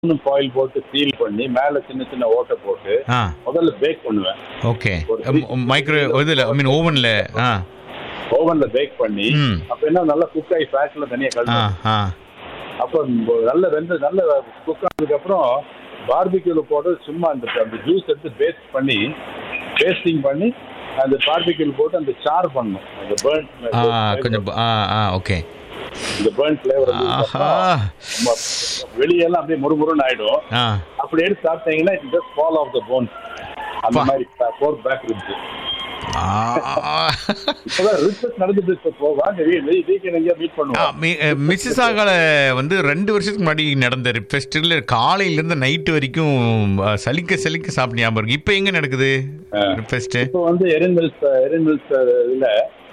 Foil போட்டு seal பண்ணி மேல சின்ன சின்ன ஓட்டை போட்டு ஆ முதல்ல பேக் பண்ணுவேன் ஓகே மைக்ரோ இதில் ஐ மீன் ஓவனில் ஆ ஓவன்ல பேக் பண்ணி ம். அப்ப என்ன நல்லா குக் ஆகி ஃபேட்ல தனியா ஆ கலந்து ஆ அப்புறம் நல்ல வெந்த நல்ல குக் ஆனதுக்கு அப்புறம் பார்பிக்யூல போட்டு சும்மா அந்த அந்த ஜூஸ் எடுத்து பேஸ்ட் பண்ணி பேஸ்டிங் பண்ணி அந்த பார்பிக்யூல போட்டு அந்த சார் பண்ணணும் அந்த ஆ பேர்ன் கொஞ்சம் ஆ ஆ ஓகே இந்த பேர்ன் ஃபிளேவர் ஆஹா வெளியெல்லாம் அப்படியே முறுமுறுன்னு ஆயிடும் ஆ அப்படி எடுத்து சாப்பிட்டீங்கன்னா it just fall off the bones அந்த பா. மாதிரி ஃபோர் பேக் இருக்கு ஆ இப்பதான் ரிசர்ச் நடந்துட்டு இருக்கு இப்போ வாங்க வீக்கெண்ட் எங்கேயா மீட் பண்ணுவோம் மிஸ்ஸஸ் ஆகால வந்து ரெண்டு வருஷத்துக்கு முன்னாடி நடந்த ஃபெஸ்டிவல் காலையிலேருந்து நைட்டு வரைக்கும் அஹ், சலிக்க சலிக்க சாப்பிட்டு ஞாபகம் இருக்கு இப்போ எங்கே நடக்குது ஃபெஸ்ட்டு இப்போ வந்து எரின் மில்ஸ் எரின் மில்ஸ் இதுல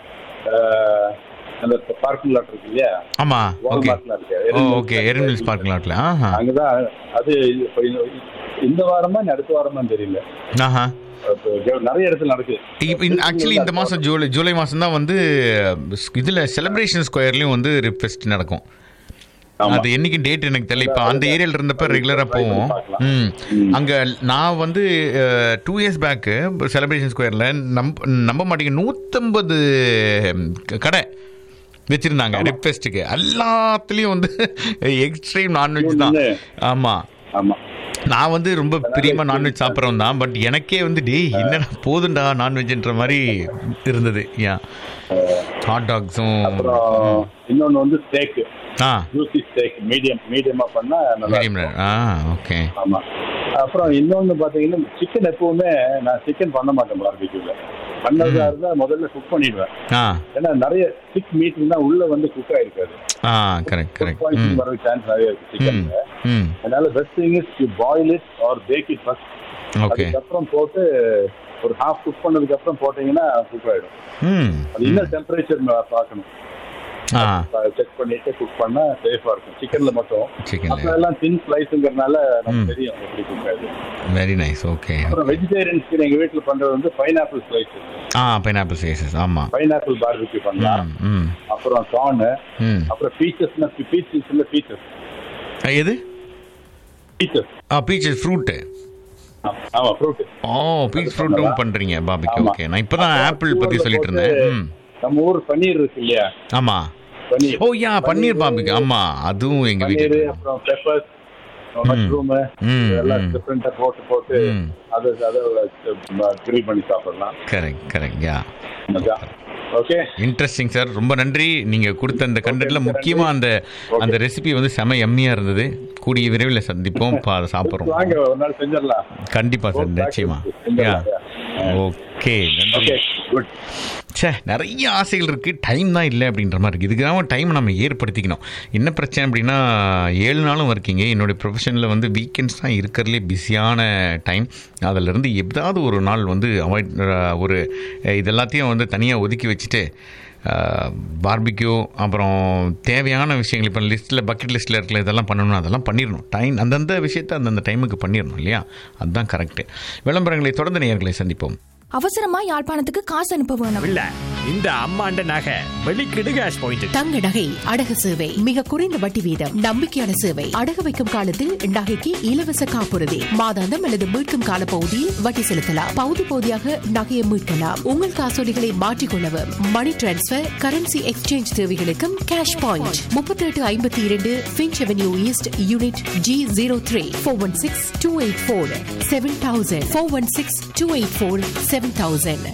அஹ், அந்த பார்க்கிங் லாட் இருக்கு இல்லையா ஆமாம் ஓகே வால்மார்ட்ல இருக்கு ஓ Erin Mills okay Erin Mills parking லாட்டில் ஆஹா அங்கதான் அது இப்போ இந்த- இந்த வாரமா இல்ல அடுத்த வாரமா தெரியல ஆஹா இப்போ நிறைய இடத்துல நடக்குது ஆக்சுவலி இந்த மாதம் ஜூலை ஜூலை மாதம் தான் வந்து இதில் செலிப்ரேஷன் ஸ்கொயர்லேயும் வந்து ஃபெஸ்ட் நடக்கும் ஆமா. அது என்னைக்கு டேட் எனக்கு தெரியல இப்போ அந்த ஏரியால இருந்தப்ப ரெகுலராக try பண்ணி போவோம் பார்க்கலாம். ம் ம். அங்கே நான் வந்து டூ இயர்ஸ் பேக்கு செலிப்ரேஷன் ஸ்கொயரில் நம்ப நம்ப மாட்டேங்க நூற்றம்பது கடை வச்சுருந்தாங்க ரிப் ஃபெஸ்ட்டுக்கு எல்லாத்துலேயும் வந்து எக்ஸ்ட்ரீம் நான்வெஜ் தான் ஆமாம் ஆமா நான் வந்து ரொம்ப பிரியமா நான்வெஜ் சாப்பிட்றவன் தான் பட் எனக்கே வந்து டேய் என்னடா போதுண்டா நான்வெஜ்ன்ற மாதிரி இருந்தது ஏன் ஹாட் டாக்ஸும் அப்புறம் இன்னொன்னு வந்து ஸ்டேக் ஆ ஜூசி ஸ்டேக் மீடியம் மீடியமா பண்ணா நல்லா மீடியம் இருக்கும். ஆ ஓகே ஆமா அப்புறம் இன்னொன்னு பாத்தீங்கன்னா சிக்கன் எப்பவுமே நான் சிக்கன் பண்ண மாட்டேன் பார்பிக்யூல பண்ணதா இருந்தா முதல்ல குக் பண்ணிடுவேன் ஆ ஏன்னா நிறைய சிக் மீட் இருந்தா உள்ள வந்து குக் ஆயிருக்காது ஆ கரெக்ட் கரெக்ட் ம் பாய்சன் வர சான்ஸ் நிறைய இருக்கு ம் சிக்கன்ல ம் அதனால best thing is you boil it or bake it first okay அதுக்கப்புறம் போட்டு ஒரு ஹாஃப் குக் பண்ணதுக்கு அப்புறம் போட்டீங்கன்னா குக் ஆயிடும் ம் அது இன்னும் டெம்பரேச்சர் பார்க்கணும் ஆ செக் பண்ணிட்டு குக் பண்ணா சேஃபா இருக்கும் சிக்கன்ல மட்டும் சிக்கன் அப்புறம் எல்லாம் தின் ஸ்லைஸுங்கிறதுனால ம். நமக்கு தெரியும் எப்படி குக் ஆகுது வெரி நைஸ் ஓகே அப்புறம் வெஜிடேரியன்ஸ்க்கு எங்க வீட்டுல பண்றது வந்து பைனாப்பிள் ஸ்லைஸ் ஆ பைனாப்பிள் சைஸஸ் ஆமாம் பைனாப்பிள் பார்பிக்யூ பண்ணலாம் ம் ம் அப்புறம் கார்னு ம் அப்புறம் பீச்சஸ்னா பீச்சஸ் இல்ல பீச்சஸ் எது பீச்சஸ் ஆ பீச்சஸ் ஃப்ரூட்டு ஆமா ஃப்ரூட் ஓ பீச் ஃப்ரூட்டும் பண்ணுறீங்க பாபிக்கு ஆமா. ஓகே நான் இப்போ தான் ஆப்பிள் பற்றி சொல்லிட்டு இருந்தேன் ம் நம்ம ஊர் பன்னீர் இருக்கு இல்லையா ஆமா பன்னீர் ஓ யா பன்னீர் பாபிக்கு ஆமா அதுவும் எங்க பன்னீர் வீட்டுல அப்புறம் பெப்பர்ஸ் மஷ்ரூம் ம், எல்லாம் ம். டிஃப்ரெண்டா போட்டு போட்டு ம் அதை அதை கிரில் பண்ணி சாப்பிடலாம் correct correct yeah okay interesting sir ரொம்ப நன்றி நீங்க கொடுத்த அந்த கண்டென்ட்ல முக்கியமா அந்த அந்த ரெசிபி வந்து செம எம்மியா இருந்தது கூடிய விரைவில் சந்திப்போம் இப்போ அதை சாப்பிட்றோம் வாங்க ஒரு நாள் செஞ்சிடலாம் கண்டிப்பா சார் நிச்சயமா யா ஓகே நன்றி ஓகே குட் ச்சே நிறைய ஆசைகள் இருக்குது டைம் தான் இல்லை அப்படின்ற மாதிரி இருக்குது இதுக்கு தான் டைம் நம்ம ஏற்படுத்திக்கணும் என்ன பிரச்சனை அப்படின்னா ஏழு நாளும் இருக்கீங்க என்னுடைய ப்ரொஃபஷனில் வந்து வீக்கெண்ட்ஸ் தான் இருக்கிறதுலே பிஸியான டைம் அதிலிருந்து எப்படியாவது ஒரு நாள் வந்து அவாய்ட் ஒரு அஹ், இது எல்லாத்தையும் வந்து தனியாக ஒதுக்கி வச்சுட்டு பார்பிக்யூ அப்புறம் தேவையான விஷயங்கள் இப்போ லிஸ்ட்டில் பக்கெட் லிஸ்ட்டில் இருக்கிற இதெல்லாம் பண்ணணும் அதெல்லாம் பண்ணிடணும் டைம் அந்தந்த விஷயத்தை அந்தந்த டைமுக்கு பண்ணிடணும் இல்லையா அதுதான் கரெக்டு விளம்பரங்களை தொடர்ந்து நேயர்களை சந்திப்போம் அவசரமா யாழ்ப்பாணத்துக்கு காசு அனுப்ப வேணும் இல்ல இந்த அம்மாண்ட நகை வெளிக்கிடு கேஷ் பாயிண்ட் தங்க நகை அடகு சேவை மிக குறைந்த வட்டி வீதம் நம்பிக்கையான சேவை அடகு வைக்கும் காலத்தில் நகைக்கு இலவச காப்புறுதி மாதாந்தம் அல்லது மீட்கும் கால பகுதியில் வட்டி செலுத்தலாம் பகுதி பகுதியாக நகையை மீட்கலாம் உங்கள் காசோலிகளை மாற்றிக்கொள்ளவும் மணி டிரான்ஸ்பர் கரன்சி எக்ஸ்சேஞ்ச் தேவைகளுக்கும் கேஷ் பாயிண்ட் முப்பத்தி எட்டு ஐம்பத்தி இரண்டு Finch avenue east unit G zero three four one six two eight four seven thousand four one six two eight four seven thousand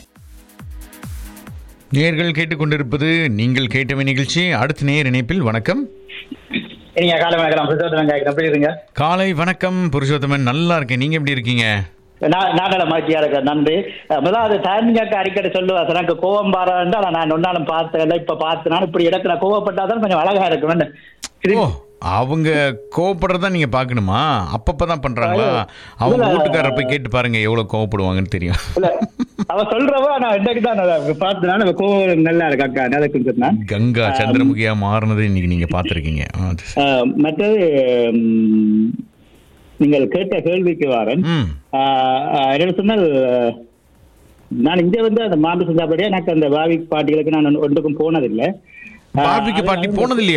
நேர்கள் கேட்டுக்கொண்டிருப்பது நீங்கள் கேட்டவை நிகழ்ச்சி அடுத்த நேர் இணைப்பில் வணக்கம் நீங்க காலை வணக்கம் பிரசோதனம் கேட்குறேன் எப்படி இருங்க காலை வணக்கம் புருஷோத்தமன் நல்லா இருக்கேன் நீங்க எப்படி இருக்கீங்க நாடல மகிழ்ச்சியா இருக்க நன்றி அஹ் முதலாவது டைமிங்காக்க அடிக்கடி சொல்லுவா சார் எனக்கு கோவம் பாருந்தா நான் ஒன்னாலும் பார்த்தேன் இப்ப பார்த்தேன் இப்படி இடத்துல கோவப்பட்டாதான் கொஞ்சம் அழகா இருக்கும் இது ஓ அவங்க கோவப்படுறதா நீங்க பார்க்கணுமா அப்பப்பதான் பண்றாங்களா அவங்க இல்ல. வீட்டுக்காரரை போய் கேட்டு பாருங்க எவ்வளவு கோவப்படுவாங்கன்னு தெரியும் இல்ல அவ சொல்றவ நான் இன்னைக்கு தான் பார்த்தேன் கோவம் நல்லா இருக்கு அக்கா அதுக்கு சொன்னேன் கங்கா சந்திரமுகியா மாறினது இன்னைக்கு நீங்க பார்த்திருக்கீங்க ஆ, அது சரி. அஹ் மற்றது ம், நீங்கள் கேட்ட கேள்விக்கு வாரன் ம் என்ன சொன்னால் நான் இங்க வந்து அந்த மாமிசம் சாப்பிட எனக்கு அந்த பாவி பாட்டிகளுக்கு நான் ஒன்றுக்கும் போனதில்லை அஹ் பார்பிக்கு பாட்டி அதனால- போனது இல்லையா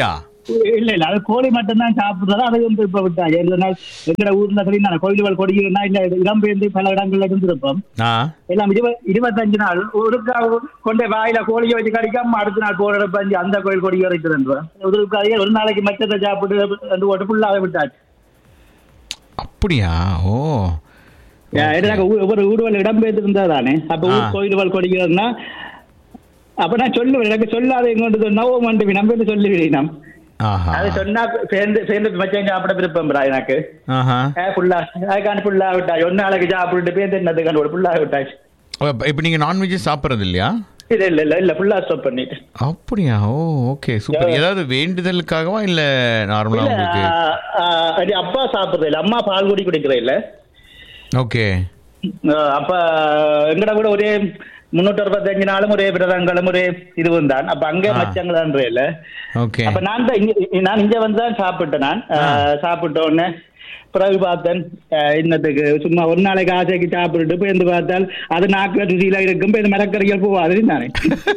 இல்ல இல்ல அது கோழி மட்டும்தான் சாப்பிடுறது அதையும் இப்ப இப்ப விட்டாச்சு இல்லைன்னா எங்கட ஊர்ல சரி நான் கோயில்கள் கொடிக்கிறேன்னா இல்ல இடம்பெயர்ந்து பல இடங்கள்ல இருந்திருப்போம் ஆ எல்லாம் இருப இருபத்தஞ்சு நாள் ஒரு கொண்ட வாயில கோழியை வச்சு கடிக்காம அடுத்த நாள் கோழ பஞ்சு அந்த கோயில் கொடி வரைக்குதுன்ற ஒரு ஒரு நாளைக்கு மச்சத்தை சாப்பிட்டு ரெண்டு ஓட்டு ஃபுல்லாக விட்டாச்சு அப்படியா ஓ எனக்கு ஊ- ஒவ்வொரு ஊடுவல் இடம்பெயர்ந்து இருந்தா தானே அப்ப ஊர் ஆ. கோயில்கள் கொடிக்கிறதுனா அப்ப நான் சொல்லுவேன் எனக்கு சொல்லாத எங்க நவம் வந்து நம்பி சொல்லுவேன் நாம் ஆஹா அது சொன்னா சேர்ந்து சேர்ந்து மச்சம் சாப்பிட விருப்பம்டா எனக்கு ஆஹா ஃபுல்லா அதுக்கான ஃபுல்லா விட்டாச்சு ஒரு நாளைக்கு சாப்பிட்டு பேருந்து என்னதுக்கான ஒரு ஃபுல்லா விட்டாச்சு இப்போ நீங்கள் நான்வெஜ் சாப்பிட்றது இல்லையா இல்ல இல்ல இல்ல இல்ல ஃபுல்லா ஸ்டாப் பண்ணிட்டு அப்படியா ஓ ஓகே சூப்பர் ஏதாவது வேண்டுதலுக்காகவா இல்ல நார்மலா இல்ல உங்களுக்கு ஆ, ஆ, அது அப்பா சாப்பிடுறது இல்ல அம்மா பால் குடி குடிக்கிறது இல்ல ஓகே ஆ, அப்ப எங்கட கூட ஒரே முன்னூத்தி அறுபத்தஞ்சு நாளும் ஒரே விரதங்களும் ஒரே இதுவும் தான் அப்ப அங்க ஆ. மச்சங்களான்ற இல்ல ஓகே அப்ப நான் தான் இங்க நான் இங்க வந்து தான் சாப்பிட்டேன் நான் ஆ, சாப்பிட்ட உடனே பிறகு பார்த்தேன் ஆ, இன்னத்துக்கு சும்மா ஒரு நாளைக்கு ஆசைக்கு சாப்பிட்டுட்டு போய் இருந்து பார்த்தால் அது நாக்கு ருசியில இருக்கும் போய் இந்த மரக்கறிகள் போவாது நானே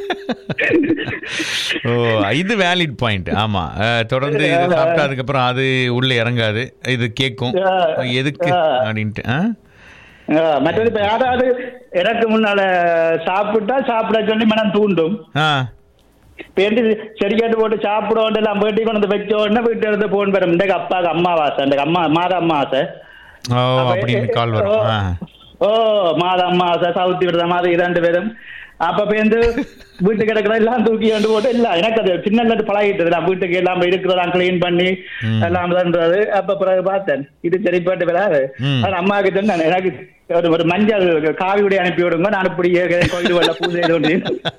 ஓ இது வேலிட் பாயிண்ட் ஆமா அஹ், தொடர்ந்து இது சாப்பிட்டா அதுக்கப்புறம் அது உள்ள இறங்காது இது கேட்கும் எதுக்கு அப்படின்ட்டு ஆ? ஆ, மற்றது இப்ப யாராவது எனக்கு முன்னால சாப்பிட்டா சாப்பிட சொல்லி மனம் தூண்டும் ஆ பேண்டி செடிக்காட்டு போட்டு சாப்பிடுவோம் எல்லாம் பேட்டி கொண்டு வந்து வச்ச உடனே வீட்டு இருந்து போன் வரும் இந்த அப்பாவுக்கு அம்மாவாசை இந்த அம்மா மாத அம்மாவாசை ஓ அப்படின்னு கால் வரும் ஆ ஓ மாத அம்மாவாசை சவுத்தி விடுற மாதிரி இரண்டு பேரும் அப்ப பேருந்து வீட்டுக்கு கிடக்குற எல்லாம் தூக்கி கொண்டு போட்டு இல்ல எனக்கு அது சின்ன பழகிட்டது நான் வீட்டுக்கு எல்லாம் இருக்கிறதெல்லாம் கிளீன் பண்ணி எல்லாம் பண்றது அப்ப பிறகு பார்த்தேன் இது சரிப்பட்டு வராது ம். அது அம்மாவுக்கு சொன்னேன் எனக்கு ஒரு ஒரு மஞ்சள் காவி உடை அனுப்பி விடுங்க நான் இப்படி கோயில் வெள்ள பூஜை இது பண்ணி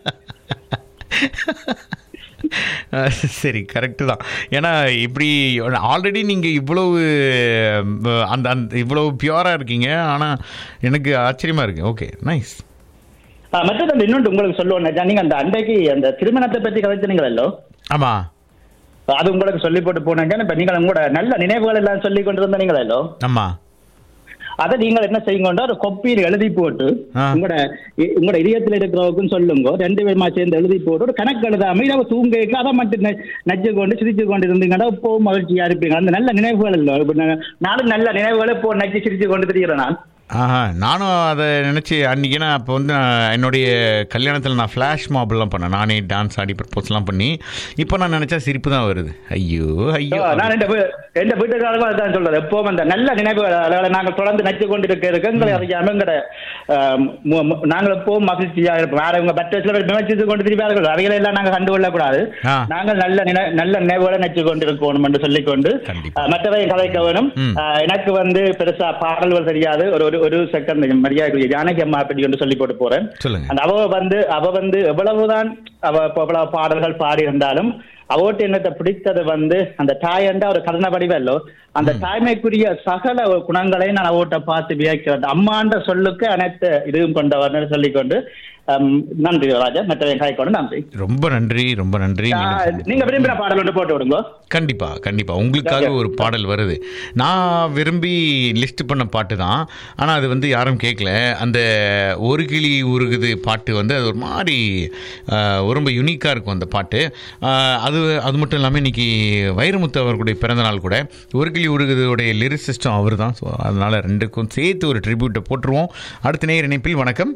அஹ், சரி கரெக்டு தான் ஏன்னா இப்படி ஆல்ரெடி நீங்கள் இவ்வளவு அஹ், அந்த அந்த இவ்வளவு பியூராக இருக்கீங்க ஆனால் எனக்கு ஆச்சரியமாக இருக்கு ஓகே நைஸ் ஆ, மற்றது அந்த இன்னொன்று உங்களுக்கு சொல்லுவோம் நீங்க அந்த அன்றைக்கு அந்த திருமணத்தை பற்றி கதைச்சினீங்களோ ஆமாம் அது உங்களுக்கு சொல்லி போட்டு போனாங்க இப்ப நீங்கள் உங்களோட நல்ல நினைவுகள் எல்லாம் சொல்லி கொண்டு இருந்தீங்களோ ஆமாம் அதை நீங்கள் என்ன செய்யுங்கண்டா ஒரு கொப்பியில் எழுதி போட்டு ஆ. உங்களோட இ- உங்களோட இதயத்தில் இருக்கிறவருக்கும் சொல்லுங்க ரெண்டு பேருமா சேர்ந்து எழுதி போட்டு ஒரு கணக்கு எழுதாம இதை தூங்க அதை மட்டும் நெ- நெஞ்சு கொண்டு சிரிச்சு கொண்டு இருந்தீங்கன்னா இப்போ மகிழ்ச்சியா இருப்பீங்க அந்த நல்ல நினைவுகள் இல்லை இப்ப நான் நானும் நல்ல நினைவுகளை இப்போ நெஞ்சு சிரிச்சு கொண்டு திரிகிறேன் நான் ஆஹா நானும் அதை நினச்சி அன்றைக்கி நான் அப்போ வந்து நான் என்னுடைய கல்யாணத்தில் நான் ஃப்ளாஷ் மாப்லாம் பண்ணேன் நானே டான்ஸ் ஆடி ப்ரப்போஸ்லாம் பண்ணி இப்போ நான் நினச்சா சிரிப்பு தான் வருது ஐயோ ஐயோ நான் எந்த வீ- எந்த வீட்டுக்காரங்களும் அதான் சொல்றது எப்பவும் அந்த நல்ல நினைவுகள் அதாவது நாங்கள் தொடர்ந்து நச்சு கொண்டு இருக்க இருக்க எங்களை அறியாம எங்கட ஆம், மு- மு- நாங்கள் எப்பவும் மகிழ்ச்சியா இருப்போம் வேற உங்க பட்ஜெட்ல விமர்சித்து கொண்டு திருப்பார்கள் அவைகளை எல்லாம் நாங்கள் கண்டுகொள்ள கூடாது ஆ. நாங்கள் நல்ல நினை நல்ல நினைவுகளை நச்சு கொண்டு இருக்கணும் என்று சொல்லிக்கொண்டு கண்டிப்பா. ஆ, மற்றவை கதைக்க வேணும் ம். ஆ, எனக்கு வந்து பெருசா பாடல்கள் தெரியாது ஒரு ஒரு ஒரு செகண்ட் மரியாதை ஜானகி அம்மா பற்றி கொண்டு சொல்லி போட்டு போறேன் சொல்லுங்க அந்த அவ வந்து அவ வந்து எவ்வளவுதான் அவ இப்ப எவ்வளவு பாடல்கள் பாடி இருந்தாலும் அவட்ட என்னத்தை பிடித்தது வந்து அந்த தாயண்ட ஒரு கருண வடிவல்லோ அந்த தாய்மைக்குரிய சகல குணங்களை நான் அவட்ட பார்த்து வியக்கிறேன் அம்மான்ற சொல்லுக்கு அனைத்து இதுவும் கொண்டவர்னு சொல்லிக்கொண்டு ஹம், நன்றி ராஜா மற்றவன் காய்க்கொண்டு நன்றி ரொம்ப நன்றி ரொம்ப நன்றி ஆ, மீண்டும் நீங்க விரும்பின பாடல் ஒன்று போட்டு விடுங்க கண்டிப்பா கண்டிப்பா உங்களுக்காக ஒரு பாடல் வருது நான் விரும்பி லிஸ்ட் பண்ண பாட்டு தான் ஆனால் அது வந்து யாரும் கேட்கல அந்த ஒரு கிளி உருகுது பாட்டு வந்து அது ஒரு மாதிரி ஆஹ், ரொம்ப யூனிக்காக இருக்கும் அந்த பாட்டு ஆஹ், அது அது மட்டும் இல்லாமல் இன்னைக்கு வைரமுத்து அவர்களுடைய பிறந்தநாள் கூட ஒரு கிளி உருகுதுடைய லிரிசிஸ்டம் அவர் தான் ஸோ அதனால் ரெண்டுக்கும் சேர்த்து ஒரு ட்ரிபியூட்டை போட்டுருவோம் அடுத்த நேர் இணைப்பில் வணக்கம்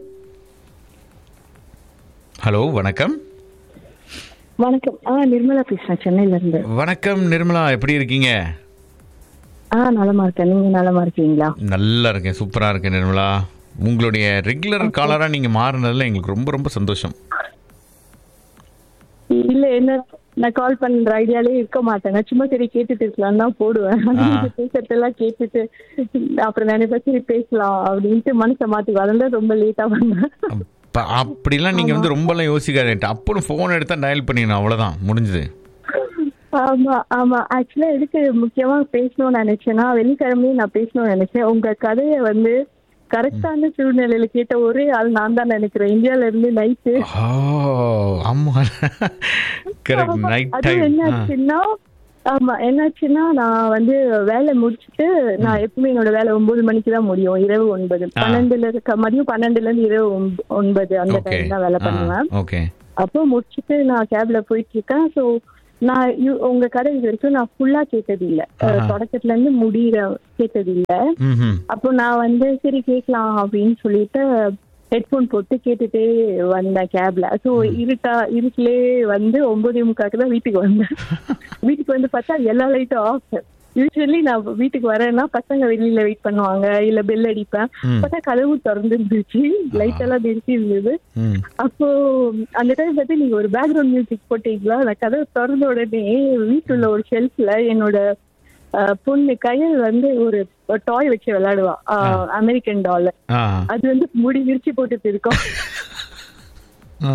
ஹலோ வணக்கம் வணக்கம் ஆ நிர்மலா பேசுறேன் சென்னையில இருந்து வணக்கம் நிர்மலா எப்படி இருக்கீங்க ஆ நலமா இருக்கேன் நீங்க நலமா இருக்கீங்களா நல்லா இருக்கேன் சூப்பராக இருக்கேன் நிர்மலா உங்களுடைய ரெகுலர் காலராக நீங்கள் மாறினதுல எங்களுக்கு ரொம்ப ரொம்ப சந்தோஷம் இல்ல என்ன நான் கால் பண்ற ஐடியாலே இருக்க மாட்டேங்க சும்மா சரி கேட்டுட்டு இருக்கலாம் தான் போடுவேன் நீங்க பேசுறதெல்லாம் கேட்டுட்டு அப்புறம் நினைப்பேன் சரி பேசலாம் அப்படின்ட்டு மனசை மாத்திக்குவேன் அதெல்லாம் ரொம்ப லேட்டா வந்தேன் அப்ப அப்படிலாம் நீங்கள் வந்து ரொம்பலாம் யோசிக்காதேன்ட்டு அப்புறம் ஃபோன் எடுத்தால் டயல் பண்ணிடணும் அவ்வளோதான் முடிஞ்சுது ஆமா ஆமா ஆக்சுவலா எதுக்கு முக்கியமா பேசணும்னு நினைச்சேன்னா வெள்ளிக்கிழமையும் நான் பேசணும்னு நினைச்சேன் உங்க கதையை வந்து கரெக்டான சூழ்நிலையில கேட்ட ஒரே ஆள் நான் தான் நினைக்கிறேன் இந்தியால இருந்து நைட்டு ஓ ஆமாம் கரெக்ட் நைட் அது டைம் என்னாச்சுன்னா ஆமா என்னாச்சுன்னா நான் வந்து வேலை முடிச்சுட்டு நான் எப்பவுமே என்னோட வேலை ஒன்பது மணிக்கு தான் முடியும் இரவு ஒன்பது பன்னெண்டுல இருக்க மதியம் பன்னெண்டுல இருந்து இரவு ஒன்ப- ஒன்பது அந்த ஓகே டைம் தான் வேலை பண்ணுவேன் ஓகே அப்போ முடிச்சுட்டு நான் கேப்ல போயிட்டு இருக்கேன் ஸோ நான் யு- உங்க கதை இது வரைக்கும் நான் ஃபுல்லா கேட்டது இல்ல அஹ், ஆஹா. தொடக்கத்துல இருந்து முடிகிற கேட்டது இல்ல ம்ஹும். அப்போ நான் வந்து சரி கேட்கலாம் அப்படின்னு சொல்லிட்டு ஹெட்ஃபோன் போட்டு கேட்டுட்டே வந்தேன் கேப்ல ஸோ இருட்டா இருட்டிலே வந்து ஒன்பதே முக்காக்கு தான் வீட்டுக்கு வந்தேன் வீட்டுக்கு வந்து பார்த்தா எல்லா லைட்டும் ஆஃப் யூஸ்வலி நான் வீட்டுக்கு வரேன்னா பசங்க வெளியில வெயிட் பண்ணுவாங்க இல்ல பெல் அடிப்பேன் ம். பார்த்தா கதவு திறந்து இருந்துச்சு லைட் எல்லாம் நிறுத்தி இருந்தது ம். அப்போ அந்த டைம் பார்த்து நீங்க ஒரு பேக்ரவுண்ட் மியூசிக் போட்டீங்களா அந்த கதவு திறந்த உடனே வீட்டுல ஒரு ஷெல்ஃப்ல என்னோட அஹ், பொண்ணு கையில் வந்து ஒரு டாய் வச்சு விளையாடுவா அஹ், அமெரிக்கன் டால் ஆ அது வந்து முடி விரிச்சு போட்டுட்டு இருக்கோம் ஆ.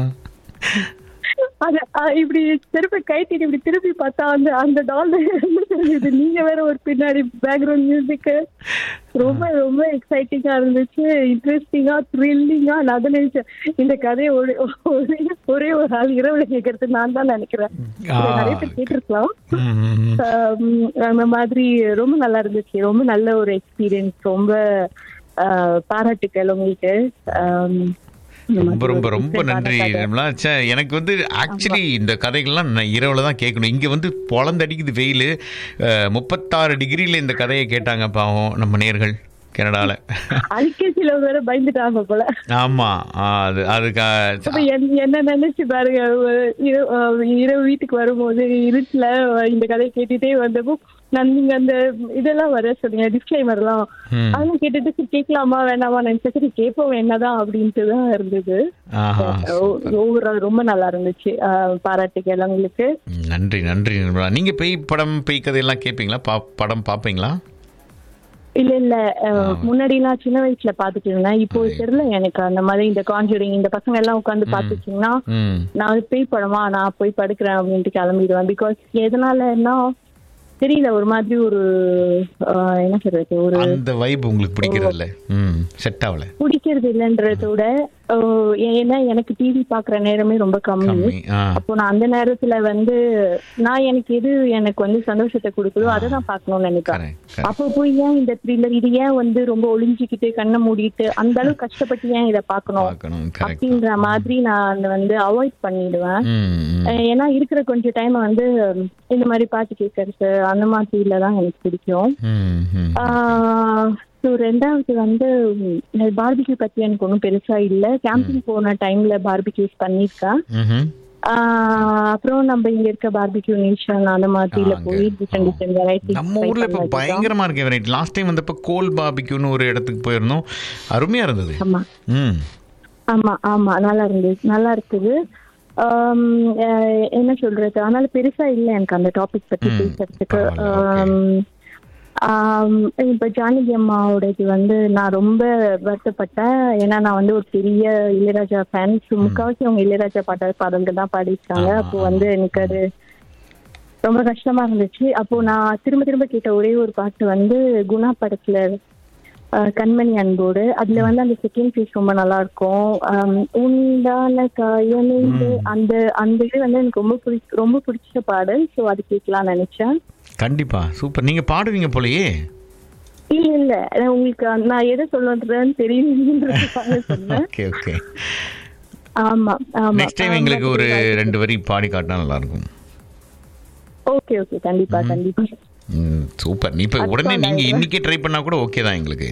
அது அஹ், இப்படி திருப்பி கைட்டிட்டு இப்படி திருப்பி பார்த்தா அந்த அந்த டால் இது நீங்க வேற ஒரு பின்னாடி பேக்ரவுண்ட் மியூசிக் ரொம்ப ரொம்ப எக்ஸைட்டிங்கா இருந்துச்சு இன்ட்ரெஸ்டிங்கா த்ரில்லிங்கா நான் அதை நினைச்சேன் இந்த கதையை ஒரே ஒரே ஒரே ஒரு ஆள் இரவுல கேட்கறது நான் தான் நினைக்கிறேன் இதை நிறைய பேர் கேட்டிருக்கலாம் ம், ம், ம். ஆம், அந்த மாதிரி ரொம்ப நல்லா இருந்துச்சு ரொம்ப நல்ல ஒரு எக்ஸ்பீரியன்ஸ் ரொம்ப ஆஹ், பாராட்டுக்கள் உங்களுக்கு ஆம், இந்த ரொம்ப மாதிரி ரொம்ப ஒரு ரொம்ப different-ஆன நன்றி கதை. நிர்மலா ச்சே, எனக்கு வந்து ஆக்சுவலி இந்த கதைகள்லாம் நான் இரவில் தான் கேட்கணும் இங்கே வந்து பொழந்தடிக்குது வெயில் முப்பத்தாறு டிகிரியில் இந்த கதையை கேட்டாங்க பாவம் நம்ம நேர்கள் கனடாவில் அதுக்கே சில பேர் பயந்துட்டாங்க போல ஆமாம் அது அதுக்கு அப்ப என்- என்ன நினைச்சு பாருங்க ஒரு இர- அஹ் இரவு வீட்டுக்கு வரும்போது இருட்டுல இந்த கதையை கேட்டுட்டே வந்தப்போ நான் நீங்க அந்த இதெல்லாம் வர சொன்னீங்க டிஸ்கிளைமர் எல்லாம் ம். அதெல்லாம் கேட்டுட்டு சரி கேட்கலாமா வேணாமா நினைச்சேன் சரி கேட்போம் என்னதான் அப்படின்ட்டு தான் இருந்தது ஆஹா ஓவரால் ரொம்ப நல்லா இருந்துச்சு அஹ் பாராட்டுகள் உங்களுக்கு ம், நன்றி நன்றி நிர்மலா நீங்கள் பேய் படம் பேய் கதையெல்லாம் கேட்பீங்களா பா படம் பார்ப்பீங்களா இல்ல இல்ல அஹ், முன்னாடி நான் சின்ன வயசுல பாத்துட்டு இருந்தேன் இப்போ தெரியல எனக்கு அந்த மாதிரி இந்த கான்ஜூரிங் இந்த பசங்க எல்லாம் உட்காந்து பாத்துச்சீங்கன்னா ம் நான் பேய் படமா நான் போய் படுக்கிறேன் அப்படின்ட்டு கிளம்பிடுவேன் பிகாஸ் எதனாலன்னா தெரியல ஒரு மாதிரி ஒரு ஆஹ், என்ன சொல்றது ஒரு அந்த வைப் உங்களுக்கு பிடிக்கிறது இல்ல ம் செட் ஆகல பிடிக்கிறது இல்லைன்றத விட ஆஹ், ஏன்னா எனக்கு டிவி பாக்குற நேரமே ரொம்ப கம்மி கம்மி ஆ அப்போ நான் அந்த நேரத்துல வந்து நான் எனக்கு எது எனக்கு வந்து சந்தோஷத்தை கொடுக்குதோ அதை தான் பார்க்கணும்னு நினைக்கிறேன் கரெக்ட் கரெக்ட் அப்போ போய் ஏன் இந்த த்ரில்லர் இது ஏன் வந்து ரொம்ப ஒளிஞ்சிக்கிட்டு கண்ணை மூடிட்டு அந்த அளவு கஷ்டப்பட்டு ஏன் இதை பார்க்கணும் பார்க்கணும் கரெக்ட் அப்படின்ற மாதிரி நான் அந்த வந்து அவாய்ட் பண்ணிடுவேன் ம் ம். அஹ் ஏன்னா இருக்கிற கொஞ்சம் டைம் வந்து இந்த மாதிரி பாட்டு கேட்கறது அந்த மாதிரில தான் எனக்கு பிடிக்கும் ம் ம் ஸோ ரெண்டாவது வந்து பார்பிக்யூ பத்தி எனக்கு ஒன்றும் பெருசா இல்ல கேம்பிங் போன டைம்ல பார்பிக்யூஸ் பண்ணியிருக்கேன் ம்ஹும். ஆஹ் அப்புறம் நம்ம இங்க இருக்க பார்பிக்யூ நேஷன் அந்த மாதிரில ஆ, அங்க. போய் டிஃப்ரெண்ட் டிஃப்ரெண்ட் வெரைட்டி நம்ம ஊர்ல இப்ப பயங்கரமா இருக்கு வெரைட்டி லாஸ்ட் டைம் வந்தப்ப கோல் பாபிக்யூன்னு ஒரு இடத்துக்கு போயிருந்தோம் அருமையா இருந்தது ஆமா ம் ஆமா ஆமா நல்லா இருந்துச்சு நல்லா இருக்குது ஆம், அஹ் என்ன சொல்றது அதனால பெருசா இல்ல எனக்கு அந்த டாபிக் பத்தி ம், பேசுறதுக்கு பரவாயில்ல, okay. ஆம், ஆம், இப்ப ஜானகி அம்மாவோடது வந்து நான் ரொம்ப வருத்தப்பட்டேன் ஏன்னா நான் வந்து ஒரு பெரிய இளையராஜா ஃபேன் முக்காவாசி அவங்க இளையராஜா பாட்ட பாடல்கள் தான் பாடிருக்காங்க ஆமா, அப்போ ஆமா. வந்து எனக்கு அது ரொம்ப கஷ்டமா இருந்துச்சு அப்போ நான் திரும்ப திரும்ப கேட்ட ஒரே ஒரு பாட்டு வந்து குணா படத்துல அஹ், கண்மணி அன்போடு அதுல வந்து அந்த செகண்ட் பீஸ் ரொம்ப நல்லா இருக்கும் அம், உண்டான காயமே அந்த அந்த இது வந்து எனக்கு ரொம்ப பிடி ரொம்ப பிடிச்ச பாடல் ஸோ அது கேட்கலாம்னு நினைச்சேன் கண்டிப்பா சூப்பர் நீங்க பாடுவீங்க போலயே இல்ல இல்ல நான் உங்களுக்கு அந்த- நான் எதை சொல்லுறேன்னு தெரியுன்றதுக்காக சொன்னேன் ஓகே ஓகே ஆமா ஆமா நெக்ஸ்ட் டைம் எங்களுக்கு ஒரு ரெண்டு வரி பாடி காட்டினா நல்லா இருக்கும் ஓகே ஓகே கண்டிப்பா கண்டிப்பா ம், சூப்பர் நீ இப்ப உடனே நீங்க இன்னைக்கே ட்ரை பண்ணா கூட ஓகே தான் எங்களுக்கு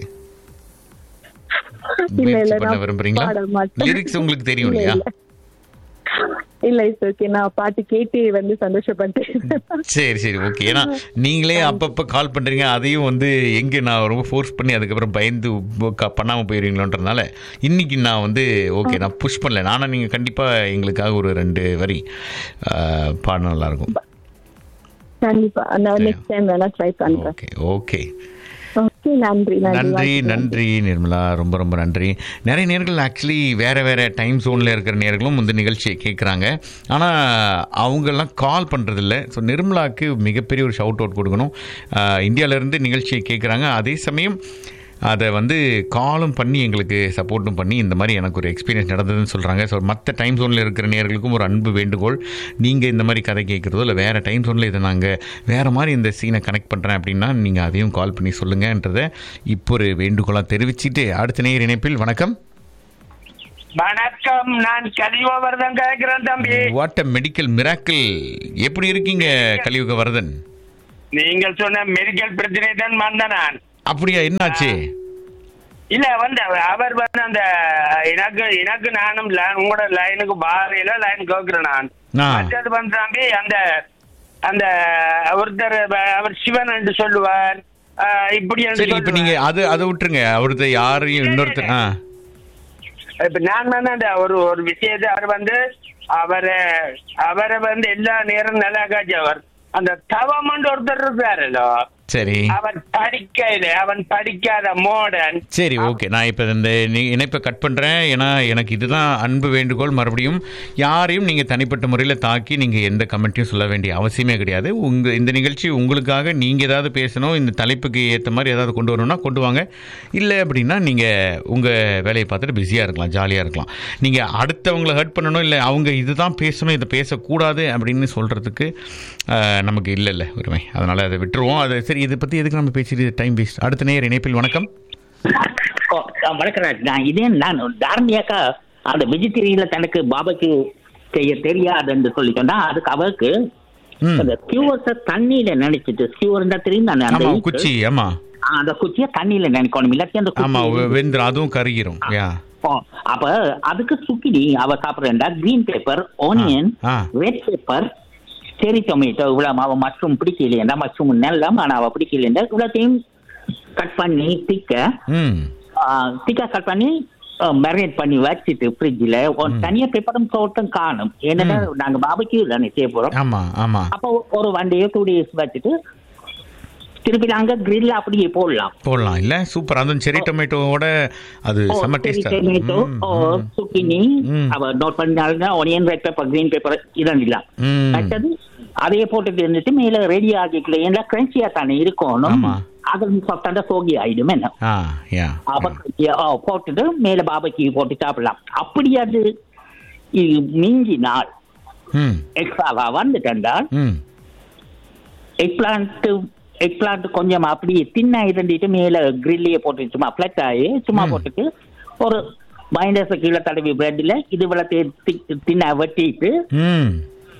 இல்ல முயற்சி இல்ல பண்ண நான் விரும்புறீங்களா பாட மாட்டேன். லிரிக்ஸ் உங்களுக்கு தெரியும் இல்ல, இல்லையா இல்ல. இல்ல இட்ஸ் ஓகே நான் பாட்டு கேட்டு வந்து சந்தோஷப்பட்டேன் சரி சரி ஓகே ஏன்னா நீங்களே அப்பப்போ கால் பண்ணுறீங்க அதையும் வந்து எங்கே நான் ரொம்ப ஃபோர்ஸ் பண்ணி அதுக்கப்புறம் பயந்து க- பண்ணாம போயிருவீங்களோன்றதுனால இன்னைக்கு நான் வந்து ஓகே நான் புஷ் பண்ணல நானும் நீங்கள் கண்டிப்பாக எங்களுக்காக ஒரு ரெண்டு வரி ஆஹ், பாடினா நல்லாயிருக்கும் கண்டிப்பா நான் நெக்ஸ்ட் டைம் வேணா ட்ரை பண்றேன் ஓகே ஓகே ஓகே நன்றி நன்றி வாழ்த்துக்கள். நன்றி நிர்மலா ரொம்ப ரொம்ப நன்றி நிறைய நேர்கள் ஆக்சுவலி வேறு வேறு டைம் ஜோனில் இருக்கிற நேர்களும் வந்து நிகழ்ச்சியை கேட்குறாங்க ஆனால் அவங்கெல்லாம் கால் பண்ணுறதில்ல ஸோ நிர்மலாவுக்கு மிகப்பெரிய ஒரு ஷவுட் அவுட் கொடுக்கணும் ஆஹ், இந்தியாவிலேருந்து நிகழ்ச்சியை கேட்குறாங்க அதே சமயம் அதை வந்து காலும் பண்ணி எங்களுக்கு சப்போர்ட்டும் பண்ணி இந்த மாதிரி எனக்கு ஒரு எக்ஸ்பீரியன்ஸ் நடந்ததுன்னு சொல்கிறாங்க ஸோ மற்ற டைம் ஜோனில் இருக்கிற நேர்களுக்கும் ஒரு அன்பு வேண்டுகோள் நீங்கள் இந்த மாதிரி கதை கேட்குறதோ இல்லை வேறு டைம் ஜோனில் இதை நாங்கள் வேறு மாதிரி இந்த சீனை கனெக்ட் பண்ணுறேன் அப்படின்னா நீங்கள் அதையும் கால் பண்ணி சொல்லுங்கன்றதை இப்போ ஒரு வேண்டுகோளாக தெரிவிச்சிட்டு அடுத்த நேர் இணைப்பில் வணக்கம் வணக்கம் நான் கலிவர்தன் கேட்கிறேன் தம்பி வாட் அ மெடிக்கல் மிராக்கிள் எப்படி இருக்கீங்க கலியுக வரதன் நீங்கள் சொன்ன மெடிக்கல் பிரச்சனை தான் வந்த நான் அப்படியா என்னாச்சு இல்ல வந்து அவ- அவர் வந்து அந்த எனக்கு எனக்கு நானும் line- உங்களோட லைனுக்கு பாறையில லைன் கேட்கிறேன் நான் ஆ. மற்றது வந்து தம்பி அந்த அந்த ஒருத்தர் வ- அவர் சிவன் என்று சொல்லுவார் ஆ, இப்படி என்று சரி இப்ப நீங்க சொல்லுவார். அது அதை விட்டுருங்க அவருத்த யாரையும் இன்னொருத்தர் ஆ இப்ப நான் வந்து அந்த ஒரு ஒரு விஷயத்தை அவர் வந்து அவரை அவரை வந்து எல்லா நேரம் நல்லா காட்சி அவர் அந்த தவமண்டு ஒருத்தர் இருக்காருல்லோ சரி அவன் படிக்கல அவன் படிக்காத மோடன் சரி ஓகே நான் இப்போ இந்த நி- இணைப்பை கட் பண்ணுறேன் ஏன்னா எனக்கு இதுதான் அன்பு வேண்டுகோள் மறுபடியும் யாரையும் நீங்கள் தனிப்பட்ட முறையில் தாக்கி நீங்கள் எந்த கமெண்ட்டையும் சொல்ல வேண்டிய அவசியமே கிடையாது உங்கள் இந்த நிகழ்ச்சி உங்களுக்காக நீங்கள் ஏதாவது பேசணும் இந்த தலைப்புக்கு ஏற்ற மாதிரி ஏதாவது கொண்டு வரணும்னா கொண்டு வாங்க இல்லை அப்படின்னா நீங்கள் உங்கள் வேலையை பார்த்துட்டு பிஸியாக இருக்கலாம் ஜாலியாக இருக்கலாம் நீங்கள் அடுத்தவங்களை ஹர்ட் பண்ணணும் இல்லை அவங்க இதுதான் பேசணும் இதை பேசக்கூடாது அப்படின்னு சொல்கிறதுக்கு நமக்கு இல்லை இல்லை உரிமை அதனால் அதை விட்டுருவோம் அதை சரி இதை பற்றி எதுக்கு நம்ம பேசிட்டு டைம் வேஸ்ட் அடுத்த நேர் இணைப்பில் வணக்கம் ஓ, ஆ, வணக்கம் ராஜ். நான் இதே நான் தாரணியாக்கா அந்த வெஜிடேரியன்ல தனக்கு பாபாக்கு செய்ய தெரியாதுன்னு சொல்லி சொன்னா அதுக்கு அவருக்கு ம் அந்த ஸ்கியூவர்ஸ தண்ணியில நினைச்சிட்டு ஸ்கியூவர் தான் தெரியும் தானே அந்த ஆமா ஈக்கு. குச்சி ஆமா ஆ, அந்த குச்சியை தண்ணியில நினைக்கணும் இல்லாட்டி அந்த ஆமா குச்சி வெ- வெந்துரும் அதுவும் கருகிரும் யா ஓ, அப்ப அதுக்கு சுக்கிடி அவ சாப்பிடுறா கிரீன் பேப்பர் ஆனியன் ஆ. ரெட் பேப்பர் செரி டொமேட்டோ இவ்வளவு அவ மஷ்ரூம் பிடிக்கலையா மஷ்ரூம் நல்லம் ஆனா அவ பிடிக்கலையா இவ்வளோத்தையும் கட் பண்ணி திக்க ம் திக்கா கட் பண்ணி மேரினேட் பண்ணி வச்சுட்டு ஃப்ரிட்ஜில் தனியா பேப்பரும் தோட்டம் காணும் ஏன்னா நாங்க பாபைக்கு தானே செய்ய போறோம் ஆமா ஆமா அப்போ ஒரு ஒன் டே டூ டேஸ் வச்சுட்டு திருப்பி நாங்க கிரில் அப்படியே போடலாம் போடலாம் இல்ல சூப்பர் அதுவும் செரி டொமேட்டோவோட அது செம்ம டேஸ்டா டொமேட்டோ சுக்கினி ம். அவ நோட் பண்ணாலும் onion red pepper green pepper இதெல்லாம் இல்ல ம். மற்றது அதையே போட்டுட்டு இருந்துட்டு மேல ரெடி ஆகிக்கல ஏன்னா கிரன்ச்சியா தானே இருக்கணும் ஆமா. அது சாப்பிட்டா சோகி ஆயிடும் என்ன ஆ யா அப்ப ஆ, போட்டுட்டு மேல பாபைக்கு போட்டு சாப்பிடலாம் அப்படி அது இது மிஞ்சி நாள் ம் எக்ஸ்ட்ராவா வந்துட்டா ம் எக் பிளான்ட் எக் பிளான்ட் கொஞ்சம் அப்படியே தின்னா இருந்துட்டு மேல கிரில்லையே போட்டு சும்மா ஃபிளட் ஆகி சும்மா ம். போட்டுட்டு ஒரு மைனஸ் கீழே தடவி பிரெட்ல இது விளத்தை தின்னா வெட்டிட்டு ம்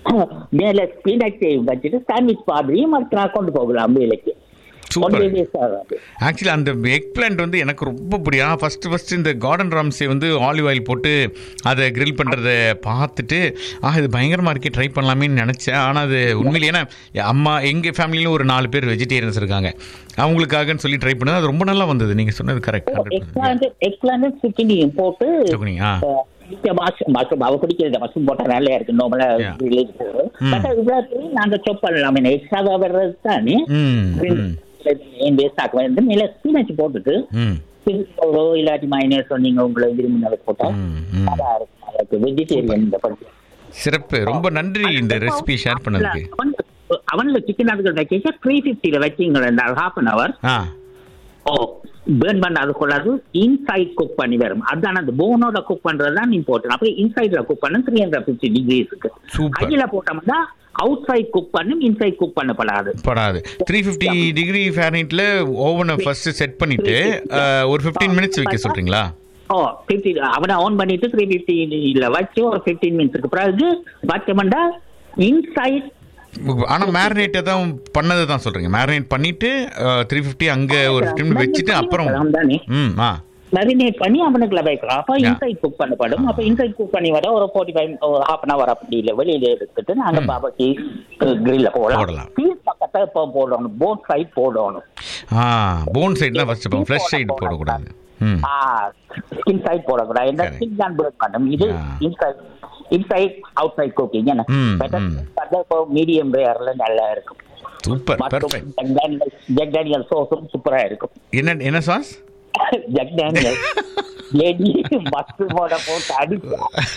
மேல ஸ்பீனச்சை வச்சுட்டு சாண்ட்விச் மாதிரியும் மறுத்து நான் கொண்டு போகலாம் வேலைக்கு Super. ஒன்றே வேஸ்ட் ஆகாது ஆக்சுவலி அந்த எக் பிளான்ட் வந்து எனக்கு ரொம்ப பிடிக்கும் ஃபர்ஸ்ட் ஃபர்ஸ்ட் இந்த கார்டன் ராம்ஸே வந்து ஆலிவ் ஆயில் போட்டு அதை கிரில் பண்ணுறத பார்த்துட்டு ஆ இது பயங்கரமாக இருக்கே ட்ரை பண்ணலாமேன்னு நினச்சேன் ஆனால் அது உண்மையிலே ஏன்னா அம்மா எங்கள் ஃபேமிலியிலும் ஒரு நாலு பேர் வெஜிடேரியன்ஸ் இருக்காங்க அவங்களுக்காகன்னு சொல்லி ட்ரை பண்ணது அது ரொம்ப நல்லா வந்தது நீங்கள் சொன்னது correct eggplant eggplant சுக்கினியும் போட்டு ஆ மஷ்ரூம் அவ பிடிக்கிறது மஷ்ரூம் போட்டா நல்லா இருக்கு நார்மலா Yeah. வில்லேஜ் போகும் ம். பட் இவ்வளவு நாங்க சொப் பண்ணலாம் என்ன எக்ஸ்ட்ராவா வர்றது தானே ம் ம் ஏன் வேஸ்ட் ஆக்க வந்து மேல ஸ்பீனச் போட்டுட்டு ம் ஒரு இல்லாட்டி மைனஸ் நீங்க உங்களை விரும்பினதை போட்டா ம், ம். நல்லா இருக்கும் அதுக்கு வெஜிடேரியன் இந்த பண்றது சிறப்பு ரொம்ப நன்றி இந்த ரெசிபி ஷேர் பண்ணதுக்கு அவன்ல சிக்கன் அதுகள் வைக்க த்ரீ ஃபிஃப்டியில் வச்சிங்களேன் ஹாஃப் அன் ஹவர் ஆ ஓ பேர்ன் பண்ண அது கொள்ளாது இன்சைட் குக் பண்ணி வரும் அதான் அந்த போனோட குக் பண்றது தான் இம்பார்ட்டன்ட் அப்புறம் இன்சைட்ல குக் பண்ண த்ரீ ஹண்ட்ரட் ஃபிஃப்டி டிகிரிஸ்க்கு Super. கையில போட்டோம்னா அவுட் சைட் குக் பண்ணும் இன்சைட் குக் பண்ணப்படாது படாது த்ரீ ஃபிஃப்டி டிகிரி ஃபேரனைட்ல ஓவனை ஃபர்ஸ்ட் செட் பண்ணிட்டு அஹ், ஒரு ஃபிஃப்டீன் மினிட்ஸ் வைக்க சொல்றீங்களா ஓ ஃபிஃப்டி அவனை ஆன் பண்ணிட்டு த்ரீ ஃபிஃப்டியில் வச்சு ஒரு ஃபிஃப்டீன் மினிட்ஸ்க்கு பிறகு வச்சோம்னா இன்சைட் ஆனா மேரினேட்டை தான் பண்ணதை தான் சொல்றீங்க மேரினேட் பண்ணிட்டு த்ரீ ஃபிஃப்டி அங்க ஒரு ஃபிஃப்டின் மினிட் வச்சுட்டு அப்புறம் தானே ம் ஆ மேரினேட் பண்ணி அவனுக்குள்ள வைக்கலாம் அப்ப Yeah. இன்சைட் குக் பண்ணப்படும் அப்ப இன்சைட் குக் பண்ணி வர ஒரு forty five half an hour அப்படி இல்லை வெளியில எடுத்துட்டு நாங்க ம். பாபாக்கு கிரில்ல போடலாம் போடலாம். பீஸ் பக்கத்தை இப்போ போடணும் போட் சைட் போடணும் ஆ போன் சைடு தான் ஃபர்ஸ்ட் போகும் ஃப்ளஷ் சைடு போடக்கூடாது ம் ஆ ஸ்கின் சைட் போடக்கூடாது இந்த Correct. ஸ்கின் தான் பிரேக் பண்ணும் இது Yeah. Inside inside outside cooking என்ன ம், பெட்டர் ம். இப்போ மீடியம் ரேர்ல நல்லா இருக்கும் சூப்பர் பெர்ஃபெக்ட் ஜக் டேனியல் சோஸும் சூப்பரா இருக்கும் என்ன என்ன சாஸ் ஜக் டேனியல் லேடி மஷ்ரூமோட போட்டு அடிச்சு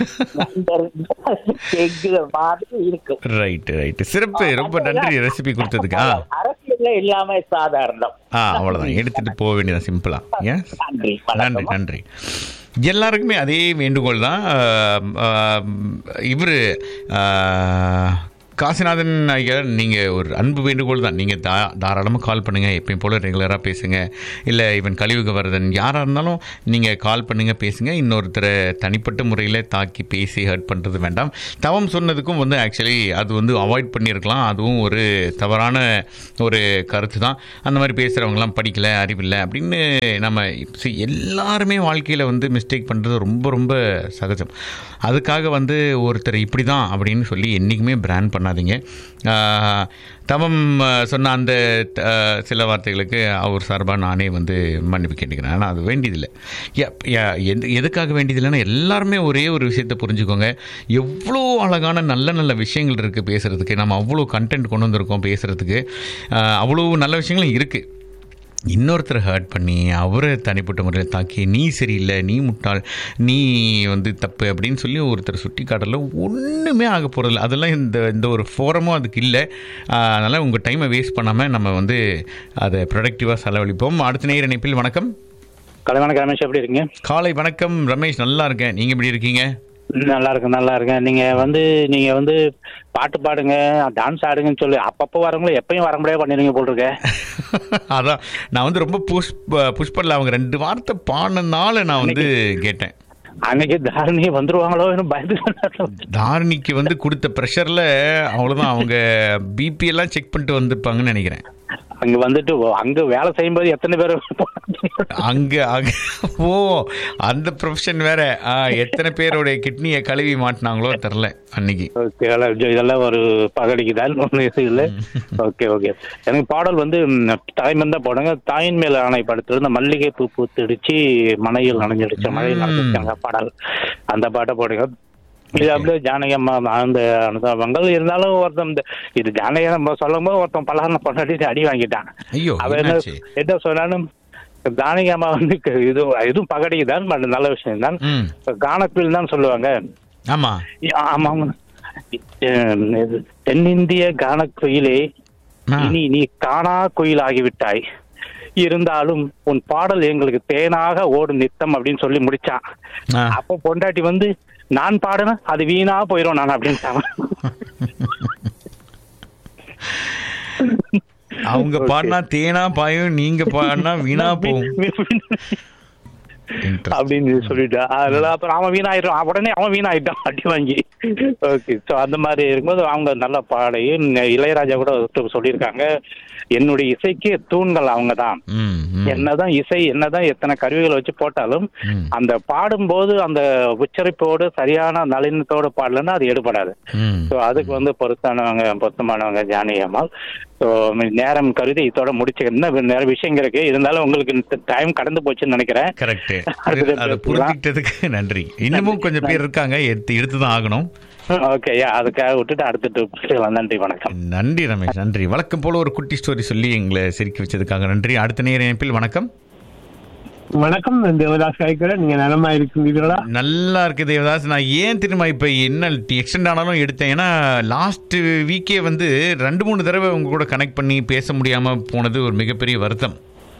மாதிரி இருக்கும் ரைட் ரைட் சிறப்பு ரொம்ப நன்றி ரெசிபி கொடுத்ததுக்கு ஆ அரசியல்ல எல்லாமே சாதாரணம் ஆ அவ்வளோதான் எடுத்துட்டு போக வேண்டியதான் சிம்பிளா ஏன் நன்றி நன்றி நன்றி எல்லாருக்குமே அதே வேண்டுகோள் தான் இவர் காசிநாதன் ஐயா நீங்கள் ஒரு அன்பு வேண்டுகோள் தான் நீங்கள் தா தாராளமாக கால் பண்ணுங்கள் எப்பயும் போல் ரெகுலராக பேசுங்க இல்லை இவன் கலியுகவர்தன் யாராக இருந்தாலும் நீங்கள் கால் பண்ணுங்கள் பேசுங்க இன்னொருத்தரை தனிப்பட்ட முறையில் தாக்கி பேசி ஹர்ட் பண்ணுறது வேண்டாம் தவம் சொன்னதுக்கும் வந்து ஆக்சுவலி அது வந்து அவாய்ட் பண்ணியிருக்கலாம் அதுவும் ஒரு தவறான ஒரு கருத்து தான் அந்த மாதிரி பேசுகிறவங்களாம் படிக்கல அறிவில்லை அப்படின்னு நம்ம see, எல்லாருமே வாழ்க்கையில் வந்து மிஸ்டேக் பண்ணுறது ரொம்ப ரொம்ப சகஜம் அதுக்காக வந்து ஒருத்தர் இப்படி தான் அப்படின்னு சொல்லி என்றைக்குமே பிராண்ட் பண்ணாதீங்க ஆஹ், தவம் ஆஹ், சொன்ன அந்த ஆஹ், சில வார்த்தைகளுக்கு அவர் சார்பாக நானே வந்து மன்னிப்பு கேட்டுக்கிறேன் ஆனால் அது வேண்டியதில்லை யா- யா- எது எதுக்காக வேண்டியதில்லைன்னா எல்லாருமே ஒரே ஒரு விஷயத்தை புரிஞ்சுக்கோங்க எவ்வளோ அழகான நல்ல நல்ல விஷயங்கள் இருக்குது பேசுகிறதுக்கு நம்ம அவ்வளோ கண்டென்ட் கொண்டு வந்திருக்கோம் பேசுகிறதுக்கு அவ்வளோ நல்ல விஷயங்களும் இருக்குது இன்னொருத்தரை ஹர்ட் பண்ணி அவரை தனிப்பட்ட முறையில் தாக்கி நீ சரியில்லை நீ முட்டாள் நீ வந்து தப்பு அப்படின்னு சொல்லி ஒருத்தர் சுட்டி காட்டல ஒன்றுமே ஆக போகிறதில்ல அதெல்லாம் இந்த இந்த ஒரு ஃபோரமும் அதுக்கு இல்லை அதனால் உங்கள் டைமை வேஸ்ட் பண்ணாமல் நம்ம வந்து அதை ப்ரொடக்டிவாக செலவழிப்போம் அடுத்த நேர இணைப்பில் வணக்கம் கலைவான ரமேஷ் எப்படி இருக்கீங்க காலை வணக்கம் ரமேஷ் நல்லா இருக்கேன் நீங்கள் எப்படி இருக்கீங்க நல்லா இருக்கேன் நல்லா இருக்கேன் நீங்க வந்து நீங்க வந்து பாட்டு பாடுங்க டான்ஸ் ஆடுங்கன்னு சொல்லி அப்பப்போ வரவங்களும் எப்பயும் வர முடியாது பண்ணிருங்க போல் இருக்க அதான் நான் வந்து ரொம்ப புஷ் புஷ் பண்ணல அவங்க ரெண்டு வார்த்தை பாடினதுனால நான் வந்து கேட்டேன் அன்னைக்கு தாரணி வந்துருவாங்களோ பயந்து தாரணிக்கு வந்து கொடுத்த ப்ரெஷரில் அவ்வளோதான் அவங்க பிபி எல்லாம் செக் பண்ணிட்டு வந்திருப்பாங்கன்னு நினைக்கிறேன் அங்க வந்துட்டு அங்க வேலை செய்யும்போது எத்தனை பேர் அங்க அங்க ஓ அந்த ப்ரொஃபஷன் வேற ஆ, எத்தனை பேருடைய கிட்னியை கழுவி மாட்டினாங்களோ தெரில அன்னைக்கு ஓகே இதெல்லாம் ஒரு பகடிக்கு தான் ஒன்றும் இது இல்லை ஓகே ஓகே எனக்கு பாடல் வந்து ம், தாய்மன் தான் போடுங்க தாயின் மேல் ஆணை படத்துல இந்த மல்லிகை பூ பூத்திடுச்சு மனையில் நனைஞ்சிடுச்சு மழையில் நனைஞ்சிருச்சாங்க பாடல் அந்த பாட்டை போடுங்க இது அப்படியே ஜானகி அம்மா அந்த அனுதாபங்கள் இருந்தாலும் ஒருத்தன் இந்த இது ஜானகி நம்ம சொல்லும் போது ஒருத்தன் பலகாரம் பண்ணாடி அடி வாங்கிட்டான் ஐயோ அவன் என்ன என்னாச்சு என்ன சொன்னாலும் ஜானகி அம்மா வந்து இது இதுவும் பகடிக்கு தான் but நல்ல விஷயம் தான் ம் கானக்குயில் தான் சொல்லுவாங்க ஆமா ஆமாம் அஹ் இது தென்னிந்திய கானக்குயிலே ஆ. இனி நீ காணா குயில் ஆகிவிட்டாய் இருந்தாலும் உன் பாடல் எங்களுக்கு தேனாக ஓடும் நித்தம் அப்படின்னு சொல்லி முடிச்சான் ஆ. அப்போ பொண்டாட்டி வந்து நான் பாடுனா அது வீணா போயிடும் நான் அப்படின்ட்டான் அவங்க பாடினா தேனா பாயும் நீங்க பாடினா வீணா போகும் Interesting. அப்படின்னு சொல்லிட்டா அதனால அப்புறம் அவன் வீணாயிடும் உடனே அவன் வீணாயிட்டான் அடி வாங்கி ஓகே ஸோ அந்த மாதிரி இருக்கும்போது அவங்க நல்ல பாடையும் இளையராஜா கூட ஒருத்தர் சொல்லியிருக்காங்க என்னுடைய இசைக்கு தூண்கள் அவங்க தான் ம், ம், என்னதான் இசை என்னதான் எத்தனை கருவிகளை வச்சு போட்டாலும் ம். அந்த பாடும்போது அந்த உச்சரிப்போடு சரியான நளினத்தோடு பாடலன்னா அது எடுபடாது ம். ஸோ அதுக்கு வந்து பொருத்தானவங்க பொருத்தமானவங்க ஜானகி அம்மாள் ஸோ நேரம் கருதி இதோட முடிச்சு இன்னும் நிறைய விஷயம் இருக்கு இருந்தாலும் உங்களுக்கு டைம் கடந்து போச்சுன்னு நினைக்கிறேன் கரெக்ட் அடுத்தது அதை பேசலாம். புரிஞ்சுக்கிட்டதுக்கு நன்றி இன்னமும் கொஞ்சம் பேர் இருக்காங்க எடுத்து எடுத்து தான் ஆகணும் ஓகே அதுக்காக விட்டுட்டு அடுத்துட்டு பேசலாம் நன்றி வணக்கம் நன்றி ரமேஷ் நன்றி வழக்கம் போல ஒரு குட்டி ஸ்டோரி சொல்லி எங்களை சிரிக்க வச்சதுக்காக நன்றி அடுத்த நேர இணைப்பில் வணக்கம் வணக்கம் தேவதாஸ் காய்க்கிறேன் நீங்க நலமா இருக்கிறீர்களா நல்லா இருக்கு தேவதாஸ் நான் ஏன் திரும்ப இப்போ என்ன எக்ஸ்டெண்ட் ஆனாலும் எடுத்தேன் ஏன்னா லாஸ்ட் வீக்கே வந்து ரெண்டு மூணு தடவை உங்க கூட கனெக்ட் பண்ணி பேச முடியாம போனது ஒரு மிகப்பெரிய வருத்தம்